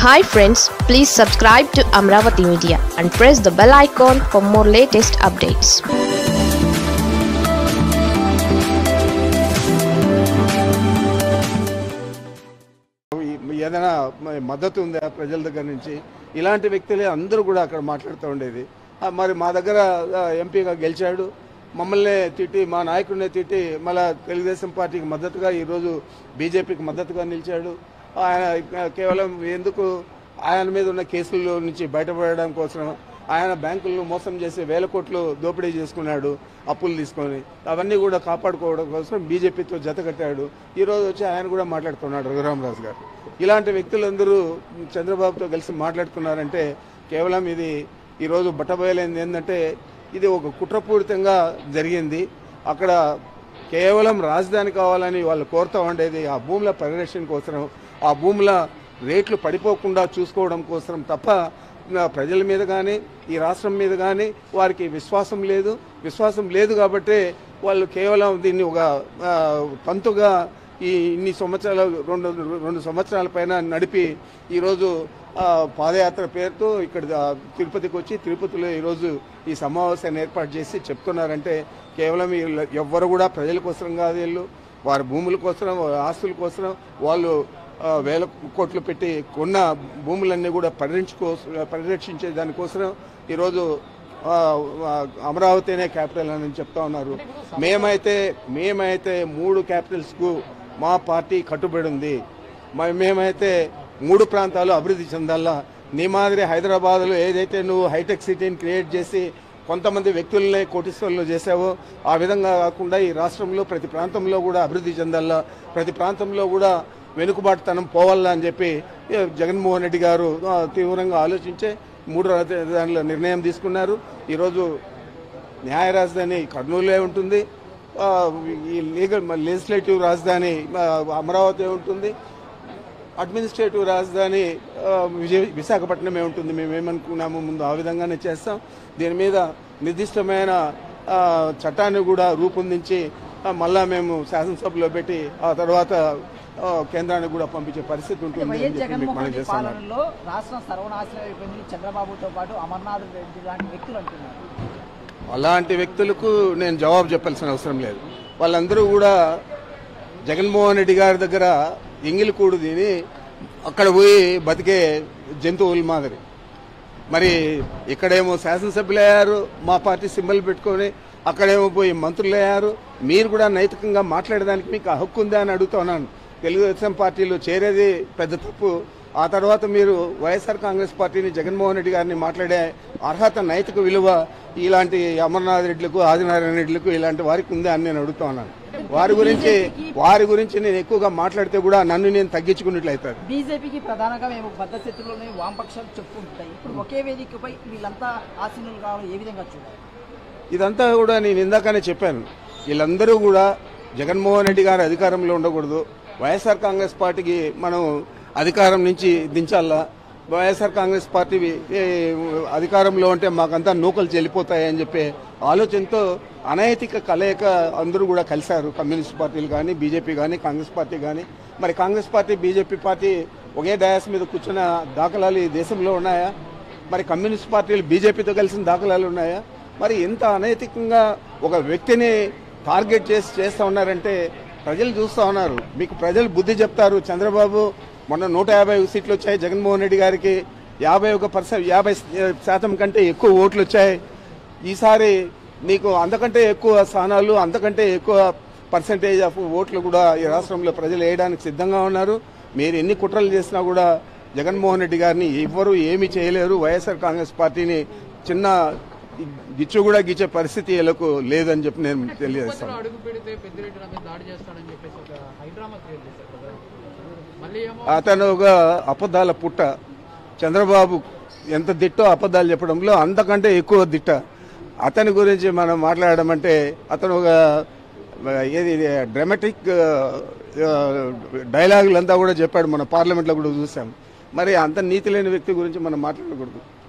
hi friends please subscribe to Amaravati media and press the bell icon for more latest updates ఈ- ఏదైనా మ- మద్దతు ఉందా ప్రజల దగ్గర నుంచి ఇలాంటి వ్యక్తులే అందరూ కూడా అక్కడ మాట్లాడుతూ ఉండేది ఆ, మరి మా దగ్గర ఆ, ఎంపీగా గెలిచాడు మమ్మల్ని తిట్టి మా నాయకుడిని తిట్టి మళ్ళా తెలుగుదేశం పార్టీకి మద్దతుగా ఈరోజు బీజేపీకి మద్దతుగా నిలిచాడు ఆయన కేవలం ఎందుకు ఆయన మీద ఉన్న కేసుల నుంచి బయటపడడం కోసం ఆయన బ్యాంకులను మోసం చేసి వేల కోట్లు దోపిడీ చేసుకున్నాడు అప్పులు తీసుకొని అవన్నీ కూడా కాపాడుకోవడం కోసం బీజేపీతో జత కట్టాడు ఈ రోజు వచ్చి ఆయన కూడా మాట్లాడుతున్నాడు రఘురామరాజు గారు ఇలాంటి వ్యక్తులందరూ చంద్రబాబుతో కలిసి మాట్లాడుతున్నారంటే కేవలం ఇది ఈరోజు బట్టబయలైంది ఏంటంటే ఇది ఒక కుట్రపూరితంగా జరిగింది అక్కడ కేవలం రాజధాని కావాలని వాళ్ళు కోరుతూ ఉండేది ఆ భూముల పరిరక్షణ కోసం ఆ భూముల రేట్లు పడిపోకుండా చూసుకోవడం కోసం తప్ప ఇంకా ప్రజల మీద కానీ ఈ రాష్ట్రం మీద కానీ వారికి విశ్వాసం లేదు విశ్వాసం లేదు కాబట్టి వాళ్ళు కేవలం దీన్ని ఒక ఆ, తంతుగా ఈ ఇన్ని సంవత్సరాల రెండు రెండు సంవత్సరాల పైన నడిపి ఈరోజు ఆ, పాదయాత్ర పేరుతో ఇక్కడ ఆ, తిరుపతికి వచ్చి తిరుపతిలో ఈరోజు ఈ సమావేశాన్ని ఏర్పాటు చేసి చెప్తున్నారంటే కేవలం వీళ్ళు ఎవ్వరు కూడా ప్రజల కోసం కాదు వీళ్ళు వారి భూముల కోసం వారి ఆస్తుల కోసం వాళ్ళు ఆ, వేల కోట్లు పెట్టి కొన్న భూములన్నీ కూడా పరిరక్షించుకో పరిరక్షించే దానికోసం ఈరోజు ఆ, ఆ, అమరావతినే క్యాపిటల్ అని చెప్తా ఉన్నారు మేమైతే మేమైతే మూడు క్యాపిటల్స్కు మా పార్టీ కట్టుబడి ఉంది మ- మేమైతే మూడు ప్రాంతాలు అభివృద్ధి చెందాలా నీ మాదిరి హైదరాబాద్లో ఏదైతే నువ్వు హైటెక్ సిటీని క్రియేట్ చేసి కొంతమంది వ్యక్తులనే కోటీశ్వరులు చేసావో ఆ విధంగా కాకుండా ఈ రాష్ట్రంలో ప్రతి ప్రాంతంలో కూడా అభివృద్ధి చెందాలా ప్రతి ప్రాంతంలో కూడా వెనుకబాటుతనం పోవాలా అని చెప్పి ఏ, జగన్మోహన్ రెడ్డి గారు ఆ, తీవ్రంగా ఆలోచించే మూడు రాజధానుల నిర్ణయం తీసుకున్నారు ఈరోజు న్యాయ రాజధాని కర్నూలులో ఉంటుంది ఆ, ఈ లీగల్ లెజిస్లేటివ్ రాజధాని ఆ, అమరావతి ఉంటుంది అడ్మినిస్ట్రేటివ్ రాజధాని ఆ, విజయ విశాఖపట్నమే ఉంటుంది మేము ఏమనుకున్నాము ముందు ఆ విధంగానే చేస్తాం దీని మీద నిర్దిష్టమైన ఆ, చట్టాన్ని కూడా రూపొందించి ఆ, మళ్ళా మేము శాసనసభలో పెట్టి ఆ తర్వాత ఆ, కేంద్రానికి కూడా పంపించే పరిస్థితి ఉంటుంది అని వైఎస్ చెప్పి మీకు జగన్మోహన్ మనం రెడ్డి చేస్తున్నాం పాలనలో రాష్ట్రం సర్వనాశనం అయిపోయింది చంద్రబాబుతో పాటు అమర్నాథ్ రెడ్డి లాంటి వ్యక్తులు అంటున్నారు అలాంటి వ్యక్తులకు నేను జవాబు చెప్పాల్సిన అవసరం లేదు వాళ్ళందరూ కూడా జగన్మోహన్ రెడ్డి గారి దగ్గర ఎంగిలి కూడు తిని అక్కడ పోయి బతికే జంతువుల మాదిరి మరి ఇక్కడేమో శాసనసభ్యులు అయ్యారు మా పార్టీ సింబల్ పెట్టుకొని అక్కడేమో పోయి మంత్రులు అయ్యారు మీరు కూడా నైతికంగా మాట్లాడడానికి మీకు ఆ హక్కు ఉందా అని అడుగుతున్నాను తెలుగుదేశం పార్టీలో చేరేది పెద్ద తప్పు ఆ తర్వాత మీరు వైఎస్ఆర్ కాంగ్రెస్ పార్టీని జగన్మోహన్ రెడ్డి గారిని మాట్లాడే అర్హత నైతిక విలువ ఇలాంటి అమర్నాథ్ రెడ్డిలకు ఆదినారాయణ రెడ్డిలకు ఇలాంటి వారికి ఉందా అని నేను అడుగుతా ఉన్నాను వారి గురించి వారి గురించి నేను ఎక్కువగా మాట్లాడితే కూడా నన్ను నేను తగ్గించుకున్నట్లయితారు బీజేపీకి ప్రధానంగా మేము బద్దశత్రులోని వామపక్షాలు చెప్పుకుంటాయి ఇప్పుడు ఒకే వేదికపై వీళ్ళంతా ఆసీనులు కావడం ఏ విధంగా చూడాలి ఇదంతా కూడా నేను ఇందాకనే చెప్పాను వీళ్ళందరూ కూడా జగన్మోహన్ రెడ్డి గారు అధికారంలో ఉండకూడదు వైఎస్ఆర్ కాంగ్రెస్ పార్టీకి మనం అధికారం నుంచి దించాలా వైఎస్ఆర్ కాంగ్రెస్ పార్టీ ఏ, అధికారంలో ఉంటే మాకంతా నూకలు చెల్లిపోతాయి అని చెప్పే ఆలోచనతో అనైతిక కలయిక అందరూ కూడా కలిశారు కమ్యూనిస్ట్ పార్టీలు కానీ బీజేపీ కానీ కాంగ్రెస్ పార్టీ కానీ మరి కాంగ్రెస్ పార్టీ బీజేపీ పార్టీ ఒకే డయాస్ మీద కూర్చున్న దాఖలాలు ఈ దేశంలో ఉన్నాయా మరి కమ్యూనిస్ట్ పార్టీలు బీజేపీతో కలిసిన దాఖలాలు ఉన్నాయా మరి ఎంత అనైతికంగా ఒక వ్యక్తిని టార్గెట్ చేసి చేస్తా ఉన్నారంటే ప్రజలు చూస్తా ఉన్నారు మీకు ప్రజలు బుద్ధి చెప్తారు చంద్రబాబు మొన్న నూట యాభై సీట్లు వచ్చాయి జగన్మోహన్ రెడ్డి గారికి యాభై ఒక పర్సెంట్ యాభై శాతం కంటే ఎక్కువ ఓట్లు వచ్చాయి ఈసారి నీకు అంతకంటే ఎక్కువ స్థానాలు అంతకంటే ఎక్కువ పర్సంటేజ్ ఆఫ్ ఓట్లు కూడా ఈ రాష్ట్రంలో ప్రజలు వేయడానికి సిద్ధంగా ఉన్నారు మీరు ఎన్ని కుట్రలు చేసినా కూడా జగన్మోహన్ రెడ్డి గారిని ఎవ్వరూ ఏమీ చేయలేరు వైఎస్ఆర్ కాంగ్రెస్ పార్టీని చిన్న గిచ్చు కూడా గిచ్చే పరిస్థితి వీళ్ళకు లేదని చెప్పి నేను తెలియజేస్తాను తిరుపతిలో అడుగు పెడితే పెద్దిరెడ్డి రమేష్ దాడి చేస్తాడని చెప్పేసి ఒక హైడ్రామా క్రియేట్ చేశారు కదా మళ్ళీ ఏమో అతను ఒక అబద్ధాల పుట్ట చంద్రబాబు ఎంత దిట్టో అబద్ధాలు చెప్పడంలో అంతకంటే ఎక్కువ దిట్ట అతని గురించి మనం మాట్లాడడం అంటే అతను ఒక ఏది డ్రామాటిక్ డైలాగులంతా కూడా చెప్పాడు మన పార్లమెంట్లో కూడా చూసాం మరి అంత నీతి లేని వ్యక్తి గురించి మనం మాట్లాడకూడదు